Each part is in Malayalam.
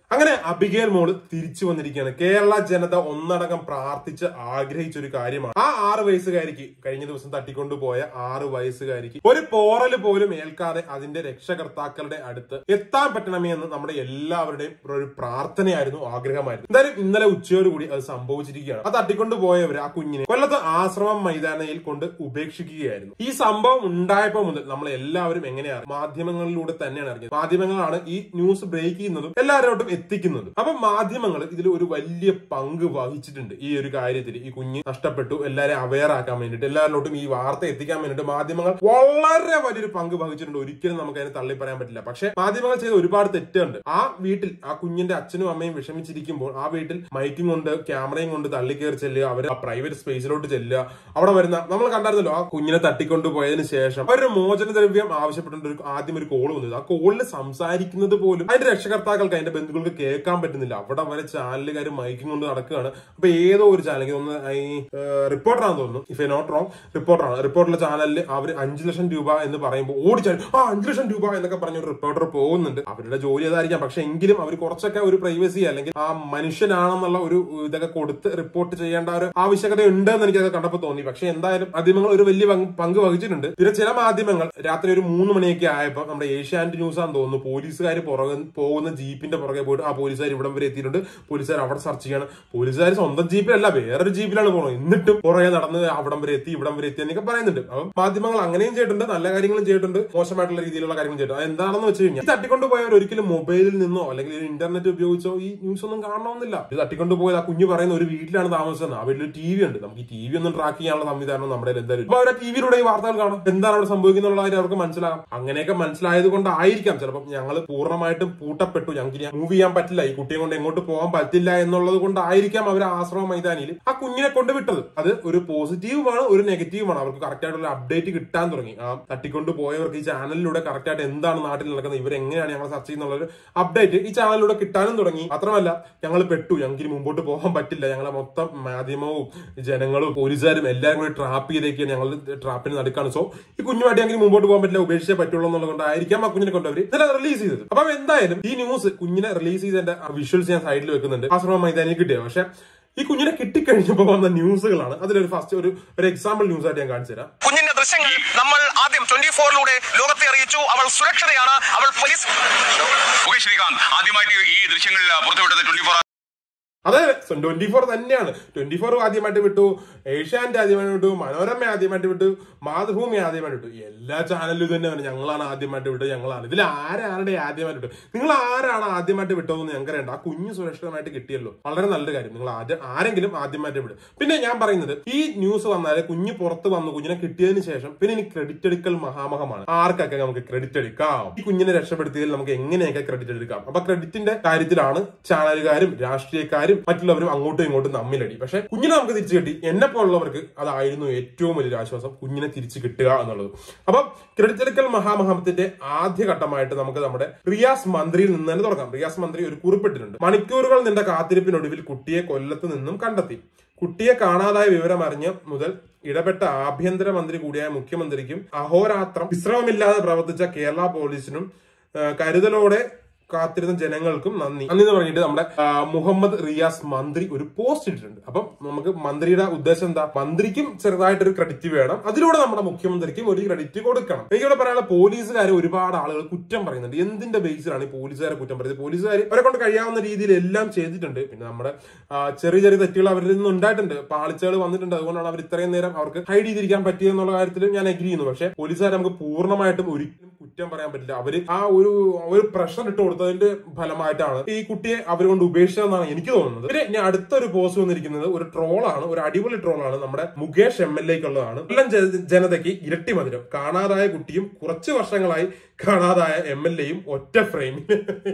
അങ്ങനെ അബിഗേൽ മോള് തിരിച്ചു വന്നിരിക്കുകയാണ് കേരള ജനത ഒന്നടങ്കം പ്രാർത്ഥിച്ച് ആഗ്രഹിച്ച ഒരു കാര്യമാണ് ആ ആറ് വയസ്സുകാരിക്ക് കഴിഞ്ഞ ദിവസം തട്ടിക്കൊണ്ടുപോയ ആറ് വയസ്സുകാരിക്ക് ഒരു പോറല് പോലും ഏൽക്കാതെ അതിന്റെ രക്ഷകർത്താക്കളുടെ അടുത്ത് എത്താൻ പറ്റണമേ എന്ന് നമ്മുടെ എല്ലാവരുടെയും ഒരു പ്രാർത്ഥനയായിരുന്നു ആഗ്രഹമായിരുന്നു എന്തായാലും ഇന്നലെ ഉച്ചയോടുകൂടി അത് സംഭവിച്ചിരിക്കുകയാണ് ആ തട്ടിക്കൊണ്ടുപോയവർ ആ കുഞ്ഞിനെ കൊല്ലത്ത് ആശ്രമം മൈതാനയിൽ കൊണ്ട് ഉപേക്ഷിക്കുകയായിരുന്നു ഈ സംഭവം ഉണ്ടായപ്പോൾ മുതൽ നമ്മൾ എല്ലാവരും എങ്ങനെയാണ് മാധ്യമങ്ങളിലൂടെ തന്നെയാണ് അറിഞ്ഞത് മാധ്യമങ്ങളാണ് ഈ ന്യൂസ് ബ്രേക്ക് ചെയ്യുന്നതും എല്ലാവരോട്ടും എത്തിക്കുന്നതും അപ്പൊ മാധ്യമങ്ങൾ ഇതിൽ ഒരു വലിയ പങ്ക് വഹിച്ചിട്ടുണ്ട് ഈ ഒരു കാര്യത്തിൽ ഈ കുഞ്ഞ് നഷ്ടപ്പെട്ടു എല്ലാവരെയും അവെയർ ആക്കാൻ വേണ്ടിയിട്ട് എല്ലാവരിലോട്ടും ഈ വാർത്ത എത്തിക്കാൻ വേണ്ടിയിട്ട് മാധ്യമങ്ങൾ വളരെ വലിയൊരു പങ്ക് വഹിച്ചിട്ടുണ്ട് ഒരിക്കലും നമുക്ക് അതിനെ തള്ളി പറയാൻ പറ്റില്ല പക്ഷെ മാധ്യമങ്ങൾ ചെയ്ത ഒരുപാട് തെറ്റുണ്ട് ആ വീട്ടിൽ ആ കുഞ്ഞിന്റെ അച്ഛനും അമ്മയും വിഷമിച്ചിരിക്കുമ്പോൾ ആ വീട്ടിൽ മൈക്കും കൊണ്ട് ക്യാമറയും കൊണ്ട് തള്ളിക്കയറി ചെല്ലുക അവർ ആ പ്രൈവറ്റ് സ്പേസിലോട്ട് ചെല്ലുക അവിടെ വരുന്ന നമ്മൾ കണ്ടായിരുന്നല്ലോ ആ കുഞ്ഞിനെ തട്ടിക്കൊണ്ടു പോയതിനു ശേഷം അവരൊരു മോചന ദ്രവ്യം ആവശ്യപ്പെട്ടുകൊണ്ട് ഒരു ആദ്യം ഒരു കോൾ വന്നത് ആ കോളിൽ സംസാരിക്കുന്നത് പോലും അതിന്റെ രക്ഷകർത്താക്കൾക്ക് അതിന്റെ ബന്ധുക്കൾക്ക് കേൾക്കാൻ പറ്റുന്നില്ല അവിടെ വരെ ചാനലുകാർ മൈക്കും കൊണ്ട് നടക്കുകയാണ് അപ്പൊ ഏതോ ഒരു ചാനൽ ഒന്ന് ഈ റിപ്പോർട്ടറാണെന്ന് തോന്നുന്നു ഇഫ് എ നോട്ട് റോങ് റിപ്പോർട്ടറാണ് റിപ്പോർട്ടറിലെ ചാനലിൽ അവർ അഞ്ചു ലക്ഷം രൂപ എന്ന് പറയുമ്പോൾ ഓടിച്ചാൽ ആ അഞ്ചു ലക്ഷം രൂപ എന്നൊക്കെ പറഞ്ഞ ഒരു റിപ്പോർട്ടർ പോകുന്നുണ്ട് അവരുടെ ജോലി അതായിരിക്കാം പക്ഷെ എങ്കിലും അവർ കുറച്ചൊക്കെ ഒരു പ്രൈവസി അല്ലെങ്കിൽ ആ മനുഷ്യനാണെന്നുള്ള ഒരു ഇതൊക്കെ കൊടുത്ത് റിപ്പോർട്ട് ചെയ്യേണ്ട ഒരു ആവശ്യകത ഉണ്ട് എന്ന് എനിക്കത് കണ്ടപ്പോൾ തോന്നി പക്ഷെ എന്തായാലും മാധ്യമങ്ങൾ ഒരു വലിയ പങ്ക് പങ്ക് വഹിച്ചിട്ടുണ്ട് പിന്നെ ചില മാധ്യമങ്ങൾ രാത്രി ഒരു മൂന്ന് മണിയൊക്കെ ആയപ്പോൾ നമ്മുടെ ഏഷ്യാനെറ്റ് ന്യൂസ് ആണെന്ന് തോന്നുന്നു പോലീസുകാർ പുറകെ പോകുന്ന ജീപ്പിന്റെ പുറകെ പോയിട്ട് ആ പോലീസുകാർ ഇവിടം വരെ എത്തിയിട്ടുണ്ട് പോലീസുകാർ അവിടെ സെർച്ച് ചെയ്യണം പോലീസുകാർ സ്വന്തം ജീപ്പിലല്ല വേറൊരു ജീപ്പിലാണ് പോകുന്നത് എന്നിട്ടും പുറകെ നടന്ന് അവിടം വരെ എത്തി ഇവിടം വരെ എത്തി എന്നൊക്കെ പറയുന്നുണ്ട് അപ്പം മാധ്യമങ്ങൾ അങ്ങനെയും ചെയ്തിട്ടുണ്ട് നല്ല കാര്യങ്ങളും ചെയ്തിട്ടുണ്ട് മോശമായിട്ടുള്ള രീതിയിലുള്ള കാര്യങ്ങളും ചെയ്തിട്ടുണ്ട് അത് എന്താണെന്ന് വെച്ച് കഴിഞ്ഞാൽ ഈ തട്ടിക്കൊണ്ടുപോയവർ ഒരിക്കലും മൊബൈലിൽ നിന്നോ അല്ലെങ്കിൽ ഒരു ഇന്റർനെറ്റ് ഉപയോഗിച്ചോ ഈ ന്യൂസ് ഒന്നും കാണണമെന്നില്ല ഇത് തട്ടിക്കൊണ്ടുപോയത് ആ കുഞ്ഞു പറയുന്ന ഒരു വീട്ടിലാണ് താമസിച്ചത് ആ വീട്ടിൽ ടി വി ഉണ്ട് നമുക്ക് ഈ ടി വി ഒന്നും ട്രാക്ക് ചെയ്യാനുള്ള സംവിധാനം നമ്മുടെ കയ്യിൽ എന്തായാലും അപ്പൊ അവർ ടി വിയിലൂടെ ഈ വാർത്തകൾ കാണും എന്താണ് അവിടെ സംഭവിക്കുന്നുള്ള കാര്യം അവർക്ക് മനസ്സിലാകും അങ്ങനെയൊക്കെ മനസ്സിലായത് കൊണ്ടായിരിക്കാം ചിലപ്പോൾ ഞങ്ങൾ പൂർണ്ണമായിട്ടും പൂട്ടപ്പെട്ടു ഞങ്ങൾക്ക് ഇനി മൂവ് ചെയ്യാൻ പറ്റില്ല ഈ കുട്ടിയെ കൊണ്ട് എങ്ങോട്ട് പോകാൻ പറ്റില്ല എന്നുള്ളത് കൊണ്ടായിരിക്കാം അവർ ആശ്രമ മൈതാനിയിൽ ആ കുഞ്ഞിനെ കൊണ്ട് വിട്ടത് അത് ഒരു പോസിറ്റീവുമാണ് ഒരു നെഗറ്റീവുമാണ് അവർക്ക് കറക്റ്റ് ആയിട്ടുള്ള അപ്ഡേറ്റ് കിട്ടാൻ തുടങ്ങി ആ തട്ടിക്കൊണ്ട് പോയവർക്ക് ഈ ചാനലിലൂടെ കറക്റ്റ് ആയിട്ട് എന്താണ് നാട്ടിൽ നടക്കുന്നത് ഇവർ എങ്ങനെയാണ് ഞങ്ങൾ സെർച്ച് ചെയ്യുന്നുള്ള ഒരു അപ്ഡേറ്റ് ഈ ചാനലിലൂടെ കിട്ടാനും തുടങ്ങി മാത്രമല്ല ഞങ്ങൾ പെട്ടു ഞങ്ങൾക്ക് ഇനി മുമ്പോട്ട് പോകാൻ പറ്റില്ല ഞങ്ങളെ മൊത്തം മാധ്യമവും ജനങ്ങളും പോലീസുകാരും എല്ലാവരും കൂടി ട്രാപ്പ് ചെയ്തേക്കാണ് ഞങ്ങൾ ട്രാപ്പിന് നടക്കാണ് സോ ഈ കുഞ്ഞുമായിട്ട് ഞങ്ങൾക്ക് മുമ്പോട്ട് പോകാൻ പറ്റില്ല ഉപേക്ഷിച്ചേ പറ്റുള്ളൂ എന്നുള്ളത് കൊണ്ടായിരിക്കാം ആ കുഞ്ഞിനെ കൊണ്ട് അവർ ഇതിനെ റിലീസ് ചെയ്തത് അപ്പം എന്തായാലും ഈ ന്യൂസ് കുഞ്ഞിനെ റിലീസ് ചെയ്തതിന്റെ വിഷ്വൽസ് ഞാൻ സൈഡിൽ വെക്കുന്നുണ്ട് ആശ്രമ മൈതാനിൽ കിട്ടിയത് പക്ഷെ ഈ കുഞ്ഞിനെ കിട്ടിക്കഴിഞ്ഞപ്പോൾ വന്ന ന്യൂസുകളാണ് അതിലൊരു ഫസ്റ്റ് ഒരു ഒരു എക്സാമ്പിൾ ന്യൂസ് ആയിട്ട് ഞാൻ കാണിച്ചു തരാം കുഞ്ഞിന്റെ ദൃശ്യങ്ങൾ നമ്മൾ ആദ്യം ട്വന്റി ഫോറിലൂടെ ലോകത്തെ അറിയിച്ചു അവൾ സുരക്ഷിതയാണ് അവൾ പോലീസ് ഓക്കെ ശ്രീകാന്ത് ആദ്യമായിട്ട് ഈ ദൃശ്യങ്ങൾ പുറത്തുവിട്ടത് ട്വന്റി ഫോർ അതെ ട്വന്റി ഫോർ തന്നെയാണ് ട്വന്റി ഫോർ ആദ്യമായിട്ട് വിട്ടു ഏഷ്യാനെറ്റ് ആദ്യമായിട്ട് വിട്ടു മനോരമ ആദ്യമായിട്ട് വിട്ടു മാതൃഭൂമി ആദ്യമായിട്ട് വിട്ടു എല്ലാ ചാനലും ഇത് തന്നെയാണ് ഞങ്ങളാണ് ആദ്യമായിട്ട് വിട്ടത് ഞങ്ങളാണ് ഇതിൽ ആരാരുടെ ആദ്യമായിട്ട് വിട്ടു നിങ്ങൾ ആരാണ് ആദ്യമായിട്ട് വിട്ടതെന്ന് ഞങ്ങൾക്ക് അറിയണ്ട ആ കുഞ്ഞ് സുരക്ഷിതമായിട്ട് കിട്ടിയല്ലോ വളരെ നല്ലൊരു കാര്യം നിങ്ങൾ ആദ്യം ആരെങ്കിലും ആദ്യമായിട്ട് വിടും പിന്നെ ഞാൻ പറയുന്നത് ഈ ന്യൂസ് വന്നാല് കുഞ്ഞ് പുറത്ത് വന്നു കുഞ്ഞിനെ കിട്ടിയതിന് ശേഷം പിന്നെ ഇനി ക്രെഡിറ്റ് എടുക്കൽ മഹാമഹമാണ് ആർക്കൊക്കെ നമുക്ക് ക്രെഡിറ്റ് എടുക്കാം ഈ കുഞ്ഞിനെ രക്ഷപ്പെടുത്തിയതിൽ നമുക്ക് എങ്ങനെയൊക്കെ ക്രെഡിറ്റ് എടുക്കാം അപ്പൊ ക്രെഡിറ്റിന്റെ കാര്യത്തിലാണ് ചാനലുകാരും രാഷ്ട്രീയക്കാരും മറ്റുള്ളവരും അങ്ങോട്ടും ഇങ്ങോട്ടും തമ്മിലടി പക്ഷെ കുഞ്ഞിനെ നമുക്ക് തിരിച്ചു കിട്ടി എന്നെ പോലുള്ളവർക്ക് അതായിരുന്നു ഏറ്റവും വലിയൊരു ആശ്വാസം കുഞ്ഞിനെ തിരിച്ചു കിട്ടുക എന്നുള്ളത് അപ്പം ക്രെഡിറ്റ് എടുക്കൽ മഹാമഹത്തിന്റെ ആദ്യ ഘട്ടമായിട്ട് നമുക്ക് നമ്മുടെ റിയാസ് മന്ത്രിയിൽ നിന്ന് തന്നെ തുടങ്ങാം റിയാസ് മന്ത്രി ഒരു കുറിപ്പിട്ടിട്ടുണ്ട് മണിക്കൂറുകൾ നീണ്ട കാത്തിരിപ്പിനൊടുവിൽ കുട്ടിയെ കൊല്ലത്ത് നിന്നും കണ്ടെത്തി കുട്ടിയെ കാണാതായ വിവരം അറിഞ്ഞ് മുതൽ ഇടപെട്ട ആഭ്യന്തര മന്ത്രി കൂടിയായ മുഖ്യമന്ത്രിക്കും അഹോരാത്രം വിശ്രമമില്ലാതെ പ്രവർത്തിച്ച കേരള പോലീസിനും ആ, കരുതലോടെ കാത്തിരുന്ന ജനങ്ങൾക്കും നന്ദി നന്ദി എന്ന് പറഞ്ഞിട്ട് നമ്മുടെ ആ, മുഹമ്മദ് റിയാസ് മന്ത്രി ഒരു പോസ്റ്റ് ഇട്ടിട്ടുണ്ട് അപ്പം നമുക്ക് മന്ത്രിയുടെ ഉദ്ദേശം എന്താ മന്ത്രിക്കും ചെറുതായിട്ടൊരു ക്രെഡിറ്റ് വേണം അതിലൂടെ നമ്മുടെ മുഖ്യമന്ത്രിക്കും ഒരു ക്രെഡിറ്റ് കൊടുക്കണം എനിക്കിവിടെ പറയാനുള്ള പോലീസുകാരെ ഒരുപാട് ആളുകൾ കുറ്റം പറയുന്നുണ്ട് എന്തിന്റെ ബേസിലാണ് ഈ പോലീസുകാരെ കുറ്റം പറയുന്നത് പോലീസുകാർ അവരെ കൊണ്ട് കഴിയാവുന്ന രീതിയിൽ എല്ലാം ചെയ്തിട്ടുണ്ട് പിന്നെ നമ്മുടെ ആ, ചെറിയ ചെറിയ തെറ്റുകൾ അവരിൽ നിന്ന് ഉണ്ടായിട്ടുണ്ട് പാളിച്ചകൾ വന്നിട്ടുണ്ട് അതുകൊണ്ടാണ് അവർ ഇത്രയും നേരം അവർക്ക് ഹൈഡ് ചെയ്തിരിക്കാൻ പറ്റിയെന്നുള്ള കാര്യത്തിൽ ഞാൻ അഗ്രി ചെയ്യുന്നു പക്ഷേ പോലീസുകാരെ നമുക്ക് പൂർണ്ണമായിട്ടും ഒരിക്കലും കുറ്റം പറയാൻ പറ്റില്ല അവര് ആ ഒരു ഒരു പ്രഷർ ഇട്ട് കൊടുത്തതിന്റെ ഫലമായിട്ടാണ് ഈ കുട്ടിയെ അവർ കൊണ്ട് ഉപേക്ഷിച്ചതെന്നാണ് എനിക്ക് തോന്നുന്നത് പിന്നെ ഇനി അടുത്തൊരു പോസ്റ്റ് വന്നിരിക്കുന്നത് ഒരു ട്രോളാണ് ഒരു അടിപൊളി ട്രോളാണ് നമ്മുടെ മുകേഷ് എം എൽ എക്കുള്ളതാണ് കൊല്ലം ജന- ജനതയ്ക്ക് ഇരട്ടി മധുരം കാണാതായ കുട്ടിയും കുറച്ച് വർഷങ്ങളായി കാണാതായ എം എൽ എയും ഒറ്റ ഫ്രെയിമിൽ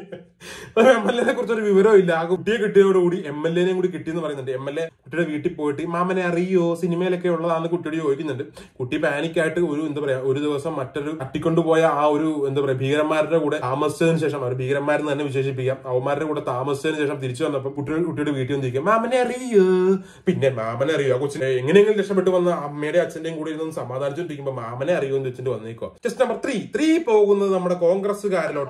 എം എൽ എനെ കുറിച്ച് ഒരു വിവരവും ഇല്ല ആ കുട്ടിയെ കിട്ടിയതോടുകൂടി എം എൽ എനെയും കൂടി കിട്ടിയെന്ന് പറയുന്നുണ്ട് എം എൽ എ കുട്ടിയുടെ വീട്ടിൽ പോയിട്ട് മാമനെ അറിയോ സിനിമയിലൊക്കെ ഉള്ളതാണെന്ന് കുട്ടിയോട് ചോദിക്കുന്നുണ്ട് കുട്ടി പാനിക്കായിട്ട് ഒരു എന്താ പറയാ ഒരു ദിവസം മറ്റൊരു തട്ടിക്കൊണ്ടുപോയ ആ ഒരു എന്താ പറയാ ഭീകരന്മാരുടെ കൂടെ താമസിച്ചതിന് ശേഷം അവർ ഭീകരന്മാരെന്ന് തന്നെ വിശേഷിപ്പിക്കാം അവന്മാരുടെ കൂടെ താമസിച്ചതിന് ശേഷം തിരിച്ചു വന്നപ്പോൾ കുട്ടിയുടെ കുട്ടിയുടെ വീട്ടിൽ വന്നിരിക്കും മാമനെ അറിയോ പിന്നെ മാമനെ അറിയോ ആ കൊച്ചിനെ എങ്ങനെയെങ്കിലും രക്ഷപ്പെട്ടു വന്ന അമ്മയുടെ അച്ഛന്റെയും കൂടെ ഇരുന്ന് സമാധാനിച്ചിട്ടിരിക്കുമ്പോൾ മാമനെ അറിയോ എന്ന് വെച്ചിട്ട് വന്നേക്കോ ജസ്റ്റ് നമ്പർ ത്രീ ത്രീ പോകുന്നത് നമ്മുടെ കോൺഗ്രസ്സുകാരിലോട്ടാണ്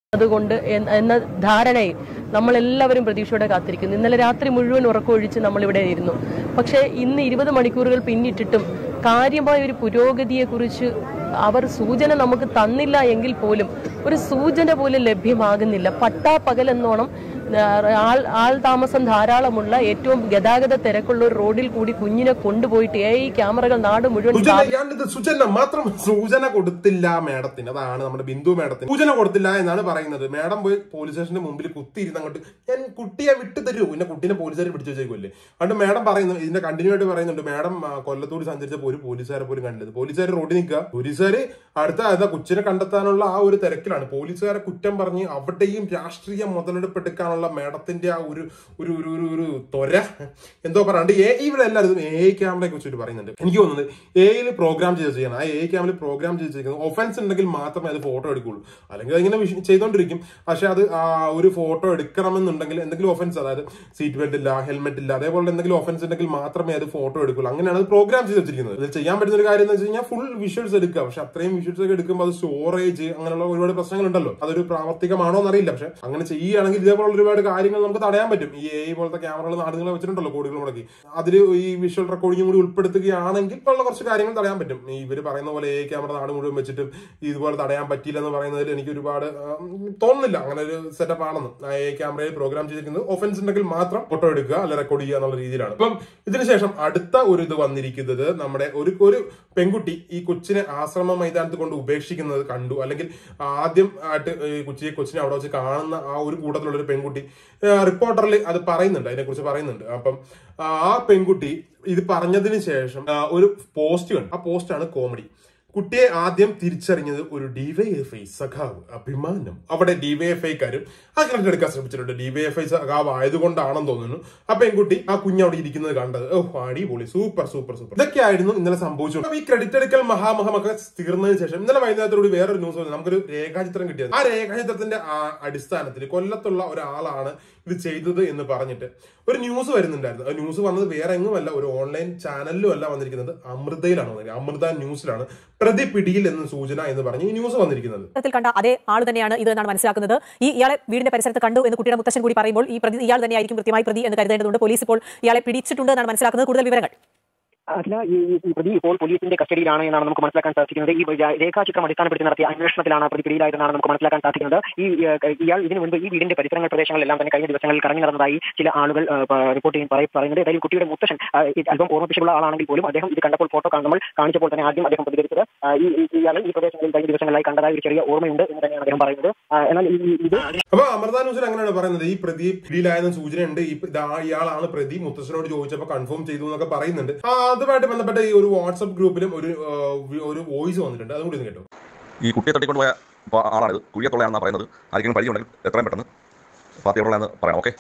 അതുകൊണ്ട് എന്ന- എന്ന ധാരണയിൽ നമ്മളെല്ലാവരും പ്രതീക്ഷയോടെ കാത്തിരിക്കുന്നു ഇന്നലെ രാത്രി മുഴുവൻ ഉറക്കമൊഴിച്ച് നമ്മളിവിടെ ഇരുന്നു പക്ഷേ ഇന്ന് ഇരുപത് മണിക്കൂറുകൾ പിന്നിട്ടിട്ടും കാര്യമായ ഒരു പുരോഗതിയെക്കുറിച്ച് അവർ സൂചന നമുക്ക് തന്നില്ല എങ്കിൽ പോലും ഒരു സൂചന പോലും ലഭ്യമാകുന്നില്ല പട്ടാ പകലെന്നോണം ആ, ആൾ ആൾ താമസം ധാരാളമുള്ള ഏറ്റവും ഗതാഗത തിരക്കുള്ള ഒരു റോഡിൽ കൂടി കുഞ്ഞിനെ കൊണ്ടുപോയിട്ട് ഏ ഈ ക്യാമറകൾ നാട് മുഴുവൻ സുജന ഞാനിത് സുജന മാത്രം സൂചന കൊടുത്തില്ല മേഡത്തിന് അതാണ് നമ്മുടെ ബിന്ദു മേഡത്തിന് സൂചന കൊടുത്തില്ല എന്നാണ് പറയുന്നത് മേഡം പോയി പോലീസ് സ്റ്റേഷന്റെ മുമ്പിൽ കുത്തിയിരുന്ന് അങ്ങോട്ട് ഞാൻ കുട്ടിയെ വിട്ടു തരൂ പിന്നെ കുട്ടീനെ പോലീസുകാർ പിടിച്ചു വെച്ചേക്കുമല്ലേ അതുകൊണ്ട് മേഡം പറയുന്നു ഇതിന്റെ കണ്ടിന്യൂ ആയിട്ട് പറയുന്നുണ്ട് മേഡം ആ, കൊല്ലത്തോട് സഞ്ചരിച്ചപ്പോൾ ഒരു പോലീസുകാരെ പോലും കണ്ടത് പോലീസുകാർ റോഡിൽ നിൽക്കുക പോലീസുകാർ അടുത്ത അതാ കൊച്ചിനെ കണ്ടെത്താനുള്ള ആ ഒരു തിരക്കിലാണ് പോലീസുകാരെ കുറ്റം പറഞ്ഞ് അവിടെയും രാഷ്ട്രീയ മുതലെടുപ്പെടുക്കാനുള്ള മേഡത്തിന്റെ ആ ഒരു ഒരു ഒരു ഒരു ഒരു ത്വര എന്തോ പറയാണ്ട് എ ഇവിടെ എല്ലാവരും എ ക്യാമറയെ കുറിച്ചിട്ട് പറയുന്നുണ്ട് എനിക്ക് തോന്നുന്നത് എയിൽ പ്രോഗ്രാം ചെയ്ത് ചെയ്യണം ആ എ ക്യാമറയിൽ പ്രോഗ്രാം ചെയ്ത് ചെയ്യുന്നത് ഒഫൻസ് ഉണ്ടെങ്കിൽ മാത്രമേ അത് ഫോട്ടോ എടുക്കുള്ളൂ അല്ലെങ്കിൽ അതിങ്ങനെ വിഷ- ചെയ്തോണ്ടിരിക്കും പക്ഷെ അത് ആ ഒരു ഫോട്ടോ എടുക്കണമെന്നുണ്ടെങ്കിൽ എന്തെങ്കിലും ഒഫൻസ് അതായത് സീറ്റ് ബെൽറ്റ് ഇല്ല ഹെൽമെറ്റ് ഇല്ല അതേപോലെ എന്തെങ്കിലും ഒഫൻസ് ഉണ്ടെങ്കിൽ മാത്രമേ അത് ഫോട്ടോ എടുക്കുള്ളൂ അങ്ങനെയാണ് അത് പ്രോഗ്രാം ചെയ്ത് വെച്ചിരിക്കുന്നത് ഇത് ചെയ്യാൻ പറ്റുന്ന ഒരു കാര്യം എന്ന് വെച്ച് കഴിഞ്ഞാൽ ഫുൾ വിഷ്വൽസ് എടുക്കുക പക്ഷെ അത്രയും വിഷ്വൽസ് ഒക്കെ എടുക്കുമ്പോൾ അത് സ്റ്റോറേജ് അങ്ങനെയുള്ള ഒരുപാട് പ്രശ്നങ്ങളുണ്ടല്ലോ അതൊരു പ്രാവർത്തികമാണോ എന്നറിയില്ല പക്ഷെ അങ്ങനെ ചെയ്യുകയാണെങ്കിൽ ഇതേപോലെ ഒരുപാട് കാര്യങ്ങൾ നമുക്ക് തടയാൻ പറ്റും ഈ എ പോലത്തെ ക്യാമറകൾ നാടുകളെ വെച്ചിട്ടുണ്ടല്ലോ കോടികൾ മുടക്കി അതിൽ ഈ വിഷ്വൽ റെക്കോർഡിംഗ് കൂടി ഉൾപ്പെടുത്തുകയാണെങ്കിൽ ഉള്ള കുറച്ച് കാര്യങ്ങൾ തടയാൻ പറ്റും ഈ ഇവർ പറയുന്ന പോലെ എ ക്യാമറ നാട് മുഴുവൻ വെച്ചിട്ട് ഇതുപോലെ തടയാൻ പറ്റില്ല എന്ന് പറയുന്നതിൽ എനിക്ക് ഒരുപാട് ആ, തോന്നുന്നില്ല അങ്ങനെ ഒരു സെറ്റപ്പ് ആണെന്ന് ആ എ ക്യാമറയിൽ പ്രോഗ്രാം ചെയ്തിരിക്കുന്നത് ഒഫൻസ് ഉണ്ടെങ്കിൽ മാത്രം ഫോട്ടോ എടുക്കുക അല്ല റെക്കോർഡ് ചെയ്യുക എന്നുള്ള രീതിയിലാണ് അപ്പം ഇതിനുശേഷം അടുത്ത ഒരു ഇത് വന്നിരിക്കുന്നത് നമ്മുടെ ഒരു ഒരു പെൺകുട്ടി ഈ കൊച്ചിനെ ആശ്രമ മൈതാനത്ത് കൊണ്ട് ഉപേക്ഷിക്കുന്നത് കണ്ടു അല്ലെങ്കിൽ ആദ്യം ആയിട്ട് ഈ കൊച്ചിയെ കൊച്ചിനെ അവിടെ വെച്ച് കാണുന്ന ആ ഒരു കൂട്ടത്തിലുള്ള ഒരു പെൺകുട്ടി റിപ്പോർട്ടറിൽ അത് പറയുന്നുണ്ട് അതിനെക്കുറിച്ച് പറയുന്നുണ്ട് അപ്പം ആ പെൺകുട്ടി ഇത് പറഞ്ഞതിന് ശേഷം ആ, ഒരു പോസ്റ്റ് കണ്ടു ആ പോസ്റ്റാണ് കോമഡി കുട്ടിയെ ആദ്യം തിരിച്ചറിഞ്ഞത് ഒരു ഡിവൈഎഫ്ഐ സഖാവ് അഭിമാനം അവിടെ ഡിവൈഎഫ്ഐക്കാരും ആ കണ്ടന്റ് എടുക്കാൻ ശ്രമിച്ചിട്ടുണ്ട് ഡിവൈഎഫ്ഐ സഖാവ് ആയതുകൊണ്ടാണെന്ന് തോന്നുന്നു ആ പെൺകുട്ടി ആ കുഞ്ഞ് അവിടെ ഇരിക്കുന്നത് കണ്ടത് ഓ അടിപൊളി സൂപ്പർ സൂപ്പർ സൂപ്പർ ഇതൊക്കെയായിരുന്നു ഇന്നലെ സംഭവിച്ചു അപ്പൊ ഈ ക്രെഡിറ്റ് എടുക്കൽ മഹാമഹമൊക്കെ തീർന്നതിന് ശേഷം ഇന്നലെ വൈകുന്നേരത്തോട് വേറൊരു ന്യൂസ് വന്നു നമുക്കൊരു രേഖാചിത്രം കിട്ടിയത് ആ രേഖാചിത്രത്തിന്റെ ആ- അടിസ്ഥാനത്തിൽ കൊല്ലത്തുള്ള ഒരാളാണ് ഇത് ചെയ്തത് എന്ന് പറഞ്ഞിട്ട് ഒരു ന്യൂസ് വരുന്നുണ്ടായിരുന്നു ആ ന്യൂസ് വന്നത് വേറെ എങ്ങുമല്ല ഒരു ഓൺലൈൻ ചാനലിലും അല്ല വന്നിരിക്കുന്നത് അമൃതയിലാണ് വന്നിരിക്കുന്നത് അമൃത ന്യൂസിലാണ് പ്രതി പിടിയിൽ എന്ന സൂചന എന്ന് പറഞ്ഞ് ഈ ന്യൂസ് വന്നിരിക്കുന്നത് ചിത്രത്തിൽ കണ്ട അതേ ആൾ തന്നെയാണ് ഇത് എന്നാണ് മനസ്സിലാക്കുന്നത് ഈ ഇയാളെ വീടിന്റെ പരിസരത്ത് കണ്ടു എന്ന് കുട്ടിയുടെ മുത്തശ്ശൻ കൂടി പറയുമ്പോൾ ഈ പ്രതി ഇയാൾ തന്നെയായിരിക്കും കൃത്യമായി പ്രതി എന്ന് കരുതേണ്ടതുണ്ട് പോലീസ് ഇപ്പോൾ ഇയാളെ പിടിച്ചിട്ടുണ്ട് എന്നാണ് മനസ്സിലാക്കുന്നത് കൂടുതൽ വിവരങ്ങൾ അഖില ഈ ഈ പ്രതി ഇപ്പോൾ പോലീസിന്റെ കസ്റ്റഡിയിലാണ് എന്നാണ് നമുക്ക് മനസ്സിലാക്കാൻ സാധിക്കുന്നത് ഈ ര- രേഖാചിത്രം അടിസ്ഥാനപ്പെടുത്തി നടത്തിയ അന്വേഷണത്തിലാണ് പ്രതി പിടിയിലായതെന്നാണ് നമുക്ക് മനസ്സിലാക്കാൻ സാധിക്കുന്നത് ഈ ഏഹ്, ഇയാൾ ഇതിനു മുൻപ് ഈ വീടിന്റെ പരിസരങ്ങൾ പ്രദേശങ്ങളിലെല്ലാം തന്നെ കഴിഞ്ഞ ദിവസങ്ങളിൽ കറങ്ങി നടന്നതായി ചില ആളുകൾ ഏഹ്, പ- റിപ്പോർട്ട് ചെയ്യും പറയ- പറയുന്നത് ഏതായാലും കുട്ടിയുടെ മുത്തശ്ശൻ ആ, ഇത് അല്പം ഓർമ്മിപ്പിച്ചുള്ള ആളാണെങ്കിൽ പോലും അദ്ദേഹം ഇത് കണ്ടപ്പോൾ ഫോട്ടോ നമ്മൾ കാണിച്ചപ്പോൾ തന്നെ ആദ്യം അദ്ദേഹം പ്രതികരിച്ചത് ആ, ഈ ഈ- ഇയാൾ ഈ പ്രദേശങ്ങളിൽ കഴിഞ്ഞ ദിവസങ്ങളിലായി കണ്ടതായി ഒരു ചെറിയ ഓർമ്മയുണ്ട് എന്ന് തന്നെയാണ് അദ്ദേഹം പറയുന്നത് ആ, എന്നാൽ ഈ- ഈ- ഇത് അപ്പൊ അമൃത ന്യൂസിൽ അങ്ങനെയാണ് പറയുന്നത് ഈ പ്രതി പിടിയിലായെന്ന സൂചനയുണ്ട് ഈ ഇതാ ഇയാളാണ് പ്രതി മുത്തശ്ശനോട് ചോദിച്ചപ്പോൾ കൺഫേം ചെയ്തു എന്നൊക്കെ പറയുന്നുണ്ട് ആ അതുമായിട്ട് ബന്ധപ്പെട്ട ഈ ഒരു വാട്സ്ആപ്പ് ഗ്രൂപ്പിലും ഒരു ആ, ഒരു വോയിസ് വന്നിട്ടുണ്ട് അതും കൂടി ഒന്ന് കേട്ടോ ഈ കുട്ടിയെ തട്ടിക്കൊണ്ടുപോയ പ- ആളാണിത് കുഴിയത്തുള്ളയാണെന്നാണ് പറയുന്നത് ആരെങ്കിലും പരിചയമുണ്ടെങ്കിൽ എത്രയും പെട്ടെന്ന് പാർട്ടിയോടുള്ളതെന്ന് പറയാം ഓക്കെ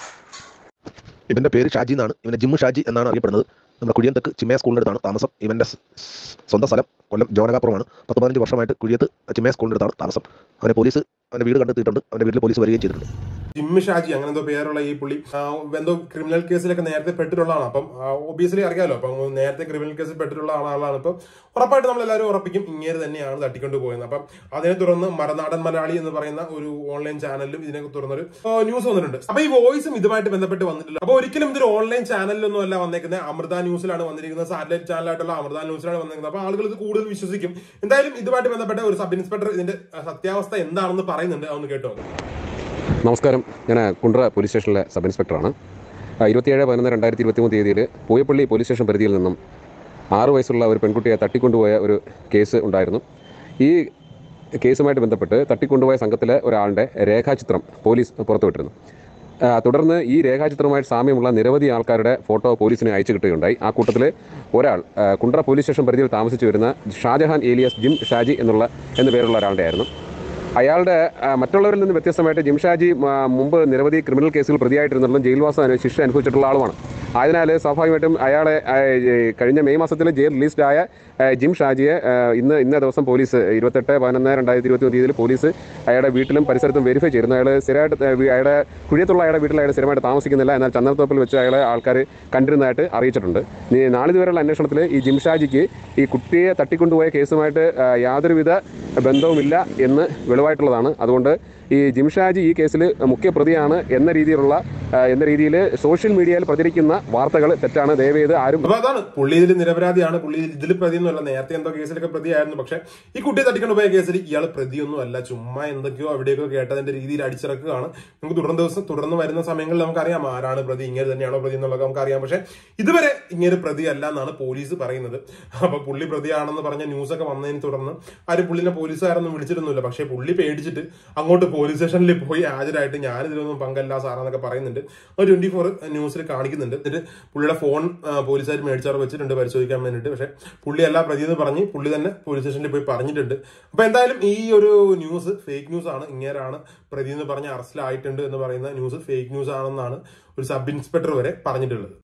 ഇവന്റെ പേര് ഷാജി എന്നാണ് ഇവന്റെ ജിമ്മു ഷാജി എന്നാണ് അറിയപ്പെടുന്നത് നമ്മുടെ കുഴിയന്തക്ക് ചിമ്മയ സ്കൂളിൻ്റെ അടുത്താണ് താമസം ഇവന്റെ സ്- സ്വന്തം സ്ഥലം കൊല്ലം ജോനകാപ്പുറമാണ് പത്ത് പതിനഞ്ച് വർഷമായിട്ട് കുഴിയത്ത് ചിമ്മയ സ്കൂളിൻ്റെ അടുത്താണ് താമസം അവനെ പോലീസ് അവന്റെ വീട് കണ്ടെത്തിയിട്ടുണ്ട് അവന്റെ വീട്ടിൽ പോലീസ് വരികയും ചെയ്തിട്ടുണ്ട് ജിമ്മി ഷാജി അങ്ങനെ എന്തോ പേരുള്ള ഈ പുള്ളി ആ, എന്തോ ക്രിമിനൽ കേസിലൊക്കെ നേരത്തെ പെട്ടിട്ടുള്ളതാണ് അപ്പം ഒബിയസ്ലി അറിയാലോ അപ്പം നേരത്തെ ക്രിമിനൽ കേസിൽ പെട്ടിട്ടുള്ള ആളാണ് ഇപ്പം ഉറപ്പായിട്ട് നമ്മൾ എല്ലാവരും ഉറപ്പിക്കും ഇങ്ങേര് തന്നെയാണ് തട്ടിക്കൊണ്ട് പോയത് അപ്പം അതിനെ തുടർന്ന് മരനാടൻ മലയാളി എന്ന് പറയുന്ന ഒരു ഓൺലൈൻ ചാനലിലും ഇതിനെ തുറന്നൊരു ന്യൂസ് വന്നിട്ടുണ്ട് അപ്പൊ ഈ വോയിസും ഇതുമായിട്ട് ബന്ധപ്പെട്ട് വന്നിട്ടില്ല അപ്പൊ ഒരിക്കലും ഇതൊരു ഓൺലൈൻ ചാനലിലൊന്നും അല്ല വന്നേക്കുന്നത് അമൃത ന്യൂസിലാണ് വന്നിരിക്കുന്നത് സാറ്റലൈറ്റ് ചാനലായിട്ടുള്ള അമൃത ന്യൂസിലാണ് വന്നിരിക്കുന്നത് അപ്പൊ ആളുകൾ ഇത് കൂടുതൽ വിശ്വസിക്കും എന്തായാലും ഇതുമായിട്ട് ബന്ധപ്പെട്ട ഒരു സബ് ഇൻസ്പെക്ടർ ഇതിന്റെ ആ, സത്യാവസ്ഥ എന്താണെന്ന് പറയുന്നുണ്ട് അതൊന്ന് കേട്ടോ നമസ്കാരം ഞാൻ കുണ്ട്ര പോലീസ് സ്റ്റേഷനിലെ സബ് ഇൻസ്പെക്ടറാണ് ആ, ഇരുപത്തിയേഴ് പതിനൊന്ന് രണ്ടായിരത്തി ഇരുപത്തി മൂന്ന് തീയതിയിൽ പൂയപ്പള്ളി പോലീസ് സ്റ്റേഷൻ പരിധിയിൽ നിന്നും ആറ് വയസ്സുള്ള ഒരു പെൺകുട്ടിയെ തട്ടിക്കൊണ്ടുപോയ ഒരു കേസ് ഉണ്ടായിരുന്നു ഈ കേസുമായിട്ട് ബന്ധപ്പെട്ട് തട്ടിക്കൊണ്ടുപോയ സംഘത്തിലെ ഒരാളുടെ രേഖാചിത്രം പോലീസ് പുറത്തുവിട്ടിരുന്നു ആ, തുടർന്ന് ഈ രേഖാചിത്രവുമായിട്ട് സാമ്യമുള്ള നിരവധി ആൾക്കാരുടെ ഫോട്ടോ പോലീസിന് അയച്ചു കിട്ടുകയുണ്ടായി ആ കൂട്ടത്തിൽ ഒരാൾ ആ, കുണ്ട്ര പോലീസ് സ്റ്റേഷൻ പരിധിയിൽ താമസിച്ചു വരുന്ന ഷാജഹാൻ ഏലിയസ് ജിം ഷാജി എന്നുള്ള എന്ന പേരുള്ള ഒരാളുടെ ആയിരുന്നു അയാളുടെ ആ, മറ്റുള്ളവരിൽ നിന്ന് വ്യത്യസ്തമായിട്ട് ജിംഷാജി ആ, മുമ്പ് നിരവധി ക്രിമിനൽ കേസുകൾ പ്രതിയായിട്ടിരുന്നതും ജയിൽവാസം അനു- ശിക്ഷ അനുഭവിച്ചിട്ടുള്ള ആളുമാണ് ആയതിനാൽ സ്വാഭാവികമായിട്ടും അയാളെ ആ, ഈ കഴിഞ്ഞ മെയ് മാസത്തിൽ ജയിൽ റിലീസ്ഡായ ആ, ജിം ഷാജിയെ ആ, ഇന്ന് ഇന്ന ദിവസം പോലീസ് ഇരുപത്തെട്ട് പതിനൊന്ന് രണ്ടായിരത്തി ഇരുപത്തി തീയതിയിൽ പോലീസ് അയാളുടെ വീട്ടിലും പരിസരത്തും വെരിഫൈ ചെയ്തിരുന്നു അയാൾ സ്ഥിരമായിട്ട് ആ, വീ- അയാളുടെ കുഴിയത്തുള്ള അയാളുടെ വീട്ടിൽ അയാൾ സ്ഥിരമായിട്ട് താമസിക്കുന്നില്ല എന്നാൽ ചന്ദനത്തോപ്പിൽ വെച്ച് അയാളെ ആൾക്കാർ കണ്ടിരുന്നതായിട്ട് അറിയിച്ചിട്ടുണ്ട് ഇനി നാളിതുവരെയുള്ള അന്വേഷണത്തിൽ ഈ ജിം ഷാജിക്ക് ഈ കുട്ടിയെ തട്ടിക്കൊണ്ടുപോയ കേസുമായിട്ട് ആ, യാതൊരുവിധ ബന്ധവുമില്ല എന്ന് വെളിവായിട്ടുള്ളതാണ് അതുകൊണ്ട് ഈ ജിംഷാജി ഈ കേസിൽ മുഖ്യ പ്രതിയാണ് എന്ന രീതിയിലുള്ള ആ, എന്ന രീതിയിൽ സോഷ്യൽ മീഡിയയിൽ പ്രചരിക്കുന്ന വാർത്തകൾ തെറ്റാണ് ദയവേത് ആരും അപ്പൊ അതാണ് പുള്ളി ഇതിൽ നിരപരാധിയാണ് പുള്ളി ഇതിൽ പ്രതിയൊന്നുമല്ല നേരത്തെ എന്തോ കേസിലൊക്കെ പ്രതിയായിരുന്നു പക്ഷെ ഈ കുട്ടിയെ തട്ടിക്കൊണ്ട് പോയ കേസിൽ ഇയാൾ പ്രതിയൊന്നും അല്ല ചുമ്മാ എന്തൊക്കെയോ അവിടെയൊക്കെ കേട്ടതിന്റെ രീതിയിൽ അടിച്ചിറക്കുകയാണ് നമുക്ക് തുടർന്ന് ദിവസം തുടർന്ന് വരുന്ന സമയങ്ങളിൽ നമുക്കറിയാം ആരാണ് പ്രതി ഇങ്ങനെ തന്നെയാണോ പ്രതി എന്നുള്ളത് നമുക്കറിയാം പക്ഷെ ഇതുവരെ ഇങ്ങനെ പ്രതി അല്ല എന്നാണ് പോലീസ് പറയുന്നത് അപ്പൊ പുള്ളി പ്രതിയാണെന്ന് പറഞ്ഞ ന്യൂസ് ഒക്കെ വന്നതിനെ തുടർന്ന് ആരും പുള്ളിനെ പോലീസുകാരൊന്നും വിളിച്ചിട്ടൊന്നുമില്ല പക്ഷെ പുള്ളി പേടിച്ചിട്ട് അങ്ങോട്ട് പോലീസ് സ്റ്റേഷനിൽ പോയി ഹാജരായിട്ട് ഞാൻ ഇതിലൊന്നും പങ്കല്ല സാറാന്നൊക്കെ പറയുന്നുണ്ട് ഒരു ട്വന്റി ഫോർ ന്യൂസിൽ കാണിക്കുന്നുണ്ട് എന്നിട്ട് പുള്ളിയുടെ ഫോൺ പോലീസുകാർ മേടിച്ചാറ് വെച്ചിട്ടുണ്ട് പരിശോധിക്കാൻ വേണ്ടിയിട്ട് പക്ഷെ പുള്ളി അല്ല പ്രതി എന്ന് പറഞ്ഞ് പുള്ളി തന്നെ പോലീസ് സ്റ്റേഷനിൽ പോയി പറഞ്ഞിട്ടുണ്ട് അപ്പൊ എന്തായാലും ഈ ഒരു ന്യൂസ് ഫേക്ക് ന്യൂസ് ആണ് ഇങ്ങേരാണ് പ്രതി എന്ന് പറഞ്ഞ് അറസ്റ്റിലായിട്ടുണ്ട് എന്ന് പറയുന്ന ന്യൂസ് ഫേക്ക് ന്യൂസ് ആണെന്നാണ് ഒരു സബ് ഇൻസ്പെക്ടർ വരെ പറഞ്ഞിട്ടുള്ളത്